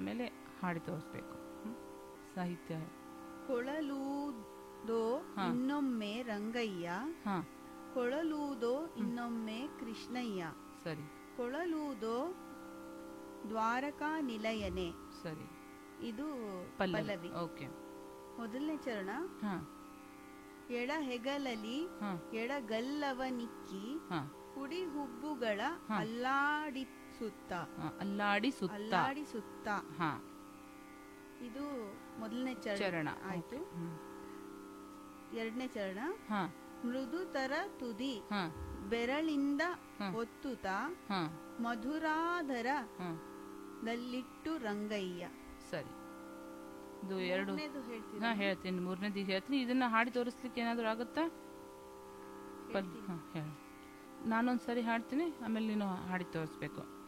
ಆಮೇಲೆ ಹಾಡಿ ತೋರಿಸ್ಬೇಕು ಹ್ಮ್? ಸಾಹಿತ್ಯ ಕೊಳಲೂದೋ ಹಾ. ಇನ್ನೊಮ್ಮೆ ರಂಗಯ್ಯ ಹಾ ಕೊಳಲೂದೋ ಇನ್ನೊಮ್ಮೆ ಕೃಷ್ಣಯ್ಯ ಸರಿ ಕೊಳಲೂದೋ ದ್ವಾರಕಾ ನಿಲಯನೆ ಸರಿ ಇದು ಪಲ್ಲವಿ ಪಲ್ಲವಿ ಓಕೆ ಮೊದಲನೇ ಚರಣ ಹಾ ಎಡ ಹೆಗಲಲಿ ಹಾ ಎಡಗಲ್ಲವ ನಿಕ್ಕಿ ಹಾ ಕುಡಿ ಹುಬ್ಬುಗಳ ಹಾ. ಅಲ್ಲಾಡಿಸುತ್ತ ಹಾ, ಅಲ್ಲಾಡಿ ಸುತ್ತ ಅಲ್ಲಾಡಿಸುತ್ತ ಹಾ ಇದು ಮೊದಲನೇ ಚರಣ ಚರಣ ಆಯ್ತು ಹ್ಮ್. ಎರಡನೇ ಚರಣ ಹಾ ಮೃದುತರ ತುದಿ ಹಾ ಬೆರಳಿಂದ ಹಾ. ಒತ್ತುತ್ತ ಹಾ ಮಧುರಾಧರ ಹಾ ದಲ್ಲಿಟ್ಟು ರಂಗಯ್ಯ ಸರಿ ಇದು ಎರಡು ಮೂರನೇದು ಹೇಳ್ತೀರಾ? ಹಾ ಹೇಳ್ತೀನಿ ಮೂರನೇದು ಹೇಳ್ತೀನಿ ಇದನ್ನ ಹಾಡಿ ತೋರಿಸ್ಲಿಕ್ಕೆ ಏನಾದರೂ ಆಗುತ್ತಾ ಪಲ್ ಹೇಳ್ತೀನಿ. ಹಾ ಹೇಳಿ ನಾನೊಂದು ಸರಿ ಹಾಡ್ತೀನಿ ಆಮೇಲೆ ನೀನು ಹಾಡಿ ತೋರಿಸ್ಬೇಕು